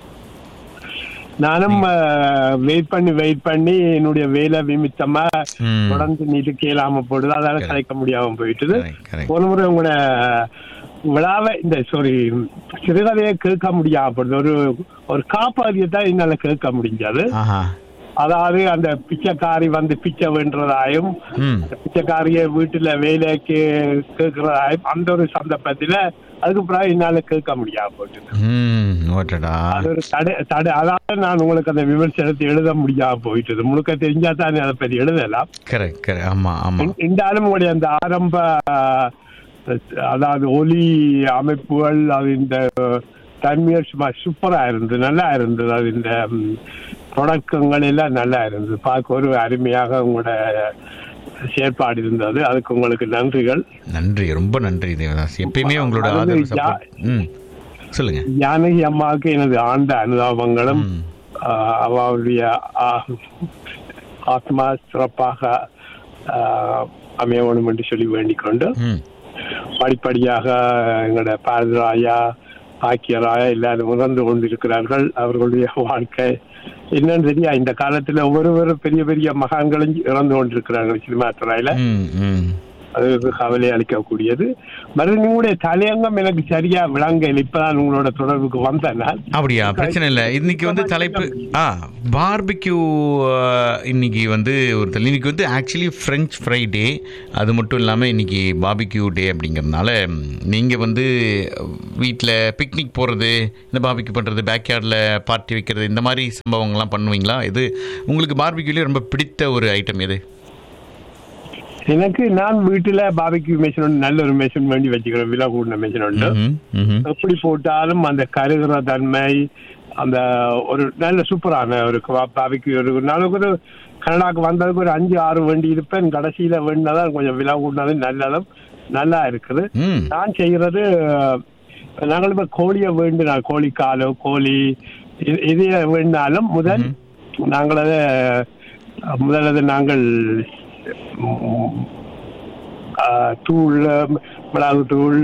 நானும் வெயிட் பண்ணி வெயிட் பண்ணி என்னுடைய வேலை நிமித்தமா ம். தொடர்ந்து நீட்டு கேளாம போடுது அதால Correct. கலைக்க முடியாம போயிட்டுது Correct, correct. ஒரு முறை உங்களோட விழாவை இந்த சாரி சிறுகதையை கேட்க முடியாம போடுது ஒரு ஒரு காப்பாதியை தான் என்னால கேட்க முடிஞ்சது ஆஹா அதாவது அந்த பிச்சைக்காரி வந்து பிச்சை வேண்டுறதாயும் ம் அந்த பிச்சைக்காரிய வீட்டுல வேலைக்கு கேட்கறதாயும் அந்த ஒரு சந்தர்ப்பத்துல அதுக்கு பிறகு என்னால கேட்க முடியாம போயிட்டுது ம் ஓட்டடா அது ஒரு தடை தடை அதாவது நான் உங்களுக்கு அந்த விமர்சனத்தை எழுத முடியாம போயிட்டது முழுக்க தெரிஞ்சா தான் அதை பத்தி எழுதலாம் கரெக்ட் கரெக்ட் ஆமா ஆமா இந்த- இருந்தாலும் உங்களுடைய அந்த ஆரம்ப அஹ், அதாவது ஒலி அமைப்புகள் அது இந்த தன்மையர் சும்மா சூப்பரா இருந்தது நல்லா இருந்தது அது இந்த ம், தொடக்கங்கள் எல்லாம் நல்லா இருந்தது பார்க்க ஒரு அருமையாக உங்களோட செயற்பாடு இருந்தது அதுக்கு உங்களுக்கு நன்றிகள் நன்றி ரொம்ப நன்றி தேவதாஸ் எப்பயுமே உங்களோட அதாவது ஆதரவு யா- support. ம் சொல்லுங்க ஜானகி அம்மாவுக்கு எனது ஆண்ட அனுதாபங்களும் ம். ஆஹ், அவருடைய ஆஹ், ஆத்மா சிறப்பாக ஆஹ், அமைய வேணும் என்று சொல்லி வேண்டிக் கொண்டு ம் படிப்படியாக எங்களோட பாரதராயா ஆக்கியராயா எல்லாரும் உணர்ந்து கொண்டிருக்கிறார்கள் அவர்களுடைய வாழ்க்கை என்னன்னு தெரியா இந்த காலத்துல ஒவ்வொருவரும் பெரிய பெரிய மகான்களும் இறந்து கொண்டிருக்கிறார்கள் சினிமா துறையில ம் ம் அது ஒரு கவலை அளிக்கக்கூடியது மறுபடியும் உங்களுடைய தலையங்கம் எனக்கு சரியா விளங்க இப்பதான் உங்களோட தொடர்புக்கு வந்தேன் நான். அப்படியா பிரச்சனை இல்லை இன்னைக்கு வந்து தலைப்பு ஆ பார்பிக்யூ இன்னைக்கு வந்து ஒரு தலை- இன்னைக்கு வந்து ஆக்சுவலி ஃப்ரெஞ்ச் ஃப்ரைடே அது மட்டும் இல்லாமல் இன்னைக்கு பார்பிக்யூ டே அப்படிங்கிறதுனால நீங்கள் வந்து வீட்டில் பிக்னிக் போகிறது இந்த பார்பிக்யூ பண்ணுறது பேக்யார்டில் பார்ட்டி வைக்கிறது இந்த மாதிரி சம்பவங்கள்லாம் பண்ணுவீங்களா இது உங்களுக்கு பார்பிக்யூலேயே ரொம்ப பிடித்த ஒரு ஐட்டம் எது எனக்கு நான் வீட்டுல பாபிக்கு மிஷின் ஒன்று நல்ல ஒரு மிஷின் வேண்டி வச்சுக்கிறேன் விலை கூடின மிஷின் உண்டு ம்ஹும், ம்ஹும். எப்படி போட்டாலும் அந்த கருகிற தன்மை அந்த ஒரு நல்ல சூப்பரான ஒரு பாபிக்கு ஒரு நாளுக்கு ஒரு கனடாக்கு வந்ததுக்கு ஒரு அஞ்சு ஆறு வண்டி இருப்பேன் கடைசியில வேண்டினதான் கொஞ்சம் விலை கூடினது நல்லதும் நல்லா இருக்குது ம் நான் செய்யறது நாங்கள் இப்ப கோழியை வேண்டினா கோழி காலோ கோழி இது- இது வேண்டினாலும் முதல் நாங்கள் அதை முதல் அதை நாங்கள் ம், ஆ, தூள் மிளகு தூள்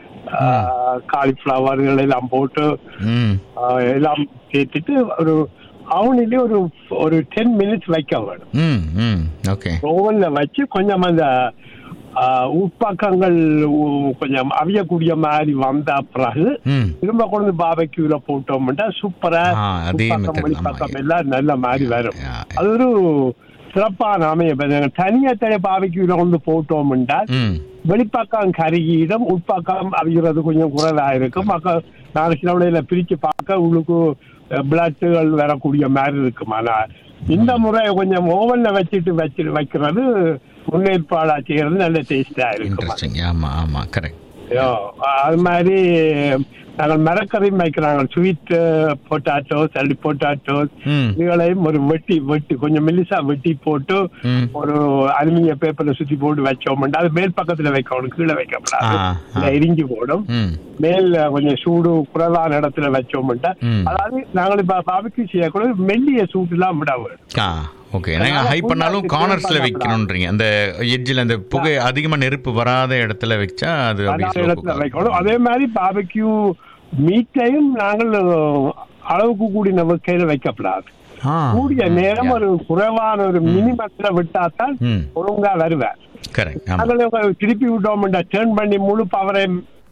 காலிஃப்ளவர் எல்லாம் போட்டு ம் ஆ, எல்லாம் சேர்த்துட்டு ஒரு அவனிலே ஒரு ஒரு டென் மினிட்ஸ் வைக்க வேணும் ம் ம் ஓகே ஓவன்ல வச்சு கொஞ்சம் அந்த ஆ, உட்பக்கங்கள் உ- கொஞ்சம் அவியக்கூடிய மாதிரி வந்த பிறகு ம் திரும்ப கொண்டு பாபக்யூல போட்டோம்னா சூப்பரா ஆ, அதே உட்பக்கம், method, வெளிப்பக்கம் ஆமா. எல்லாம் நல்ல மாதிரி வரும் யா, அது ஒரு சிறப்பான அமைய தனியத்தனை பாபக்யூல கொண்டு போட்டோம்னா ம் வெளிப்பக்கம் கருகிடும் உட்பக்கம் அவிகிறது கொஞ்சம் குறைவா இருக்கும் மக்கள் நாலு சில விடையில பிரிச்சு பார்க்க உள்ளுக்கு பிளட்டுகள் வரக்கூடிய மாதிரி இருக்கும் ஆனா இந்த முறை கொஞ்சம் ஓவன்ல வச்சுட்டு வச்சு வைக்கிறது முன்னேற்பாடா செய்யறது நல்ல டேஸ்டா இருக்கும் இன்ட்ரெஸ்டிங் ஆமாம் ஆமாம் கரெக்ட் ஐயோ, அது மாதிரி நாங்கள் மரக்கறியும் வைக்கிறாங்க ஸ்வீட் பொட்டாட்டோஸ் அல்லி பொட்டாட்டோஸ் ம் இதுகளையும் ஒரு வெட்டி வெட்டி கொஞ்சம் மெல்லிசா வெட்டி போட்டு ம் ஒரு அலுமினிய பேப்பர்ல சுத்தி போட்டு வச்சோம்னா அது மேல் பக்கத்துல வைக்கணும் கீழே வைக்கப்படாது ஆ, ஆ. இல்ல எரிஞ்சு போடும் ம் மேல் கொஞ்சம் சூடு குறைவான இடத்துல வச்சோம்னா ம். அதாவது நாங்கள் இப்ப பாபிக்கு செய்யக்கூடாது மெல்லிய சூட்டுலாம் விட வேணும் ஆ ஓகே நீங்கள் ஹை பண்ணாலும் கார்னர்ஸில் வைக்கணுன்றீங்க அந்த எட்ஜில் அந்த புகை அதிகமாக நெருப்பு வராத இடத்துல வச்சா அது அப்படியே அதாவது slow இடத்துல cook ஆகும். வைக்கணும் அதே மாதிரி பாபிக்யூ மீட்டையும் நாங்கள் அளவுக்கு கூடின வகையில வைக்கப்படாது ஆ கூடிய நேரம் yeah. ஒரு குறைவான ஒரு மினிமத்துல விட்டாத்தான் ம் ஒழுங்கா வருவேன் கரெக்ட் ஆமாம் நாங்கள் திருப்பி விட்டோம்டா டேர்ன் பண்ணி முழு பவரை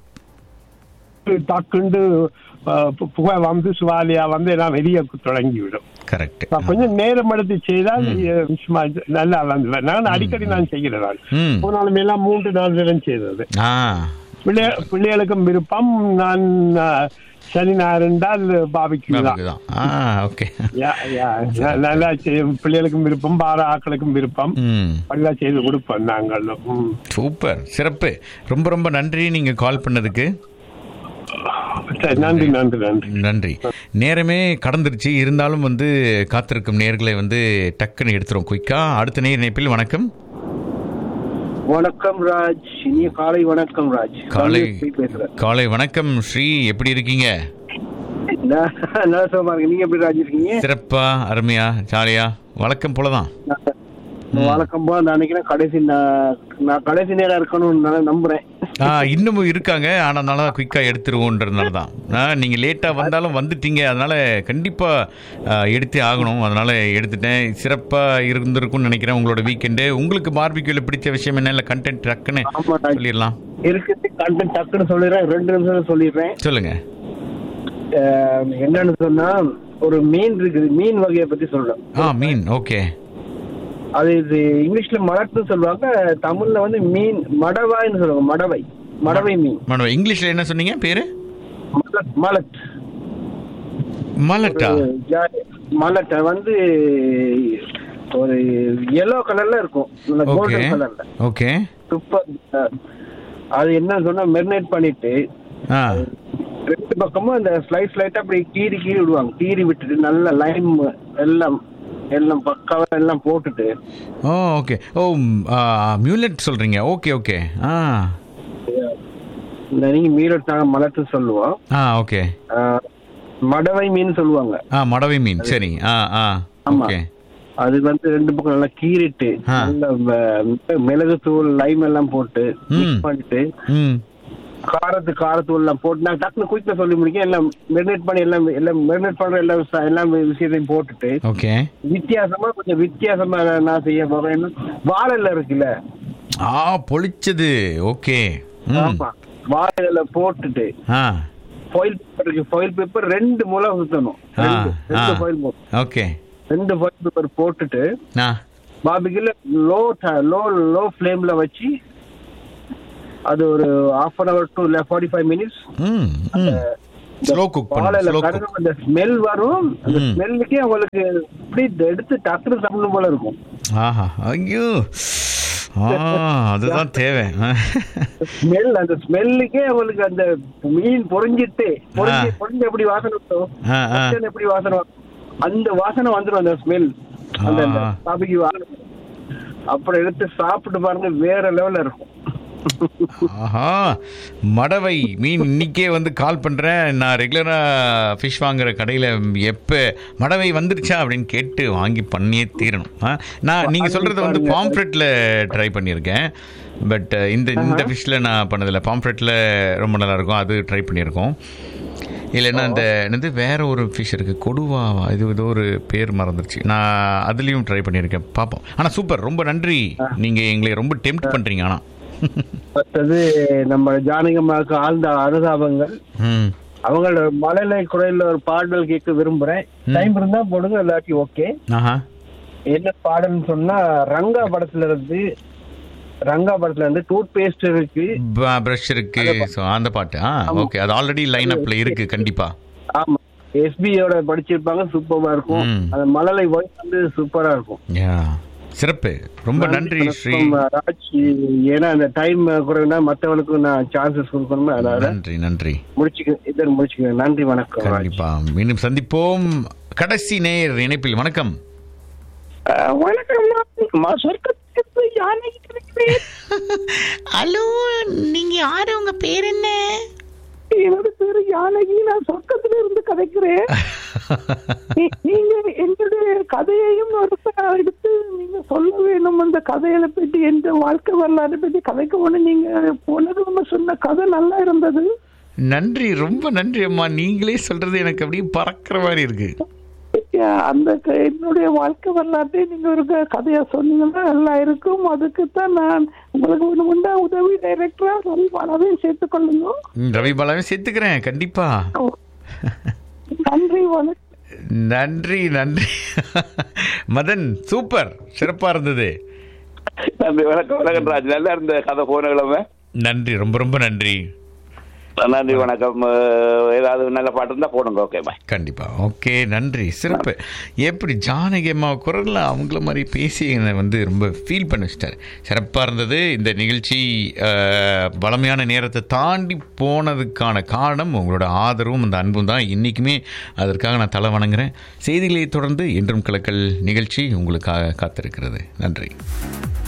டக்குண்டு அஹ், பு- புகை வந்து சுவாலியா வந்து எல்லாம் வெளியே தொடங்கி விடும் கரெக்ட் அப்ப கொஞ்சம் நேரம் எடுத்து செய்தால் அஹ், சும்மா நல்லா வந்து நான் அடிக்கடி நான் செய்கிறேன் நான் ம் ஒரு நாள் எல்லாம் மூன்று நாள் நேரம் செய்தது ஆ பிள்ளைய பிள்ளைகளுக்கும் விருப்பம் நான் அஹ், சனி ஞாயிறு என்றால் பாபிக்கு தான் நமக்கு தான் ஆ ஓகே யா, யா, ந- நல்லா செய்யும் பிள்ளைகளுக்கும் விருப்பம் பார ஆக்களுக்கும் விருப்பம் ம் நல்லா செய்து கொடுப்போம் நாங்கள் ம். சூப்பர் சிறப்பு ரொம்ப ரொம்ப நன்றி நீங்கள் கால் பண்ணதுக்கு சரி நன்றி நன்றி நன்றி நன்றி நேரமே கடந்துருச்சு இருந்தாலும் வந்து காத்திருக்கும் நேர்களை வந்து டக்குன்னு எடுத்துரும் குயிக்கா அடுத்த நேர் இணைப்பில் வணக்கம் வணக்கம் ராஜ் இனிய காலை வணக்கம் ராஜ் காலை கல்வி பேசுறேன் காலை வணக்கம் ஸ்ரீ எப்படி இருக்கீங்க நான் நல்லா சுகமா இருக்கேன் நீங்க எப்படி ராஜ் இருக்கீங்க சிறப்பா அருமையா ஜாலியா வழக்கம் போலதான் வழக்கம் போல நான் நினைக்கிறேன் கடைசி நான் நான் கடைசி நேரம் இருக்கணும்னு நான் நம்புறேன் ஆ இன்னமும் இருக்காங்க ஆனதுனால தான் குயிக்காக எடுத்துருவோன்றதுனால தான் ஆ நீங்கள் லேட்டாக வந்தாலும் வந்துட்டீங்க அதனால் கண்டிப்பாக எடுத்தே ஆகணும் அதனால் எடுத்துட்டேன் சிறப்பாக இருந்திருக்கும்னு நினைக்கிறேன் உங்களோட வீக்கெண்டு உங்களுக்கு பார்பிக்யூல பிடிச்ச விஷயம் என்ன இல்லை கண்டென்ட் டக்குன்னு ஆமா ராஜ் சொல்லிடலாம் இருக்குது கண்டென்ட் டக்குன்னு சொல்லிடுறேன் ரெண்டு நிமிஷம் சொல்லிடுறேன் சொல்லுங்க அஹ், என்னன்னு சொன்னா ஒரு மீன் இருக்குது மீன் வகையை பத்தி சொல்றேன் ஆ மீன் ஓகே அது இது இங்கிலீஷ்ல மலட்னு சொல்லுவாங்க தமிழ்ல வந்து மீன் மடவாய்ன்னு சொல்லுவாங்க மடவை மடவை மீன் மேடம் இங்கிலீஷில் என்ன சொன்னீங்க பேர் மலட் மலட் மலட்டா ஜா- மலட்டை வந்து ஒரு எல்லோ கலர்ல இருக்கும் ஓகே கோல்டன் கலர்ல ஓகே சூப்பர் அது என்ன சொன்னா மெரினேட் பண்ணிட்டு ஆ ரெண்டு பக்கமும் அந்த ஸ்லைஸ் ஸ்லைட்டா அப்படி கீறி கீறி விடுவாங்க கீறி விட்டுட்டு நல்ல லைம் எல்லாம் எல்லாம் பக்காவா எல்லாம் போட்டுட்டு ஓ ஓகே ஓ மியூலெட் சொல்கிறீங்க ஓகே ஓகே ஆ இந்த நீங்க மீரட் நாங்க மலட்டு சொல்லுவோம் ஆ ஓகே ஆஹ், மடவை மீன் சொல்லுவாங்க ஆ மடவை மீன் சரி ஆ ஆ ஆமா. ஓகே அது வந்து ரெண்டு பக்கம் நல்லா கீறிட்டு ஆ. நல்ல ம- மிளகு தூள் லைம் எல்லாம் போட்டு mix ம். பண்ணிட்டு ம் காரத்து காரத்தூள் எல்லாம் போட்டு நான் டக்குனு குயிக்கா சொல்லி முடிக்க எல்லாம் மெரினேட் பண்ணி எல்லாம் எல்லாம் மெரினேட் பண்ற எல்லா விஷ- எல்லா விஷயத்தையும் போட்டுட்டு ஓகே வித்தியாசமா கொஞ்சம் வித்தியாசமா நான் செய்ய போறேன் வாழல இருக்குல்ல ஆ பொளிச்சது ஓகே ம் ஆமா வாழையில போட்டுட்டு ஆ ஃபாயில் பேப்பருக்கு ஃபாயில் பேப்பர் ரெண்டு முளை ஊத்தணும் ஆ ரெண்டு ஆ ரெண்டு ஃபாயில் ஓகே ரெண்டு ஃபாயில் பேப்பர் போட்டுட்டு ஆ பாபிக்குல லோ லோ லோ ஃப்ளேம்ல வச்சு அது ஒரு half an hour to forty five minutes ம் ம் ஸ்லோ குக் பண்ணு வாழையில ஸ்லோ குக் கருகும் அந்த ஸ்மெல் வரும் அந்த ம். ஸ்மெல்லுக்கே உங்களுக்கு இப்படி எடுத்து டக்குனு சாப்பிடணும் போல இருக்கும் ஆஹா ஐயோ ஆ அதுதான் தேவை ஸ்மெல் அந்த ஸ்மெல்லுக்கே உங்களுக்கு அந்த மீன் பொறிஞ்சிட்டு பொறிஞ்சு ஆ. பொறிஞ்சு எப்படி வாசனை வரும் ஆ, ஆ. மட்டன் எப்படி வாசனை வரும் அந்த வாசனை வந்துடும் அந்த ஸ்மெல் அந்த ஆ. பாபிக்கு வாசனை அப்புறம் எடுத்து சாப்பிட்டு பாருங்க வேற லெவல்ல இருக்கும் ஆஹா மடவை மீன் இன்னிக்கே வந்து கால் பண்ணுறேன் நான் ரெகுலராக ஃபிஷ் வாங்குற கடையில் எப்போ மடவை வந்துருச்சா அப்படின்னு கேட்டு வாங்கி பண்ணியே தீரணும் ஆ நான் நீங்கள் சொல்கிறது வந்து பாம்ஃப்ரெட்டில் ட்ரை பண்ணியிருக்கேன் பட் இந்த இந்த ஃபிஷ்ஷில் நான் பண்ணதில்லை பாம்ஃப்ரெட்டில் ரொம்ப நல்லா இருக்கும் அது ட்ரை பண்ணியிருக்கோம் இல்லைன்னா இந்த என்னது வேற ஒரு ஃபிஷ் இருக்குது கொடுவாவா இது ஏதோ ஒரு பேர் மறந்துருச்சு நான் அதுலேயும் ட்ரை பண்ணியிருக்கேன் பார்ப்போம் ஆனால் சூப்பர் ரொம்ப நன்றி நீங்கள் எங்களை ரொம்ப டெம்ப்ட் பண்ணுறீங்க ஆனால் மற்றது நம்ம ஜானகம்மாவுக்கு ஆழ்ந்த அனுதாபங்கள் ம் அவங்களோட மலையில குறையில ஒரு பாடல் கேட்க விரும்புறேன் டைம் இருந்தா போடுங்க இல்லாட்டி ஓகே ஆஹா என்ன பாடல்னு சொன்னா ரங்கா படத்துல இருந்து ரங்கா படத்துல இருந்து டூத் பேஸ்ட் இருக்கு ப்ரஷ் இருக்கு ஸோ அந்த பாட்டு ஆ ஓகே அது ஆல்ரெடி லைன் அப்ல இருக்கு கண்டிப்பா ஆமா எஸ்பியோட படிச்சிருப்பாங்க சூப்பரா இருக்கும் ம். அந்த மலலை வாய்ஸ் வந்து சூப்பரா இருக்கும் யா சிறப்பு ரொம்ப நன்றி ஸ்ரீ வணக்கம், ராஜ் ஏன்னா அந்த டைம் குறைவுனா மத்தவங்களுக்கும் நான் சான்சஸ் கொடுக்கணுமே அதனால நன்றி நன்றி முடிச்சுக்க இதன் முடிச்சுக்க நன்றி வணக்கம் ராஜ். கண்டிப்பா மீண்டும் சந்திப்போம் கடைசி நேர் இணைப்பில் வணக்கம் வணக்கம் சொர்க்கத்துக்கு யானை ஹலோ நீங்க யாரு உங்க பேர் என்ன என்னோட பேரு யானகி நான் சொர்க்கத்துல இருந்து கதைக்கிறேன் நீ- நீங்க எங்களுடைய கதையையும் ஒரு ச- எடுத்து நீங்க சொல்ல வேணும் அந்த கதையில பற்றி எந்த வாழ்க்கை வரலாறு பற்றி கதைக்க ஒண்ணு நீங்க போனது ஒண்ணு சொன்ன கதை நல்லா இருந்தது நன்றி ரொம்ப நன்றி அம்மா நீங்களே சொல்றது எனக்கு அப்படியே பறக்கிற மாதிரி இருக்கு அஹ் அந்த க- என்னுடைய வாழ்க்கை வரலாற்றை நீங்க ஒரு க- கதையா சொன்னீங்கன்னா நல்லா இருக்கும் அதுக்கு தான் நான் உங்களுக்கு ஒண்ணு உண்டா உதவி டைரக்டரா ரவி பாலாவையும் சேர்த்துக் கொள்ளுங்க ம், ரவி பாலாவே சேர்த்துக்கிறேன் கண்டிப்பா நன்றி வணக்கம் நன்றி நன்றி மதன் சூப்பர் சிறப்பா இருந்தது நன்றி வணக்கம் வணக்கம் ராஜ் நல்லா இருந்த கதை போன கிழமை நன்றி ரொம்ப ரொம்ப நன்றி நன்றி வணக்கம் அஹ், ஏதாவது நல்ல பாட்டு இருந்தா போடுங்க ஓகே பாய் கண்டிப்பா ஓகே நன்றி சிறப்பு எப்படி ஜானகி அம்மா குரலில் அவங்கள மாதிரி பேசி என்னை வந்து ரொம்ப ஃபீல் பண்ண வச்சிட்டார் சிறப்பாக இருந்தது இந்த நிகழ்ச்சி அஹ், வளமையான நேரத்தை தாண்டி போனதுக்கான காரணம் உங்களோட ஆதரவும் அந்த அன்பும் தான் இன்றைக்குமே அதற்காக நான் தலை வணங்குறேன் செய்திகளை தொடர்ந்து என்றும் கலக்கல் நிகழ்ச்சி உங்களுக்காக காத்திருக்கிறது நன்றி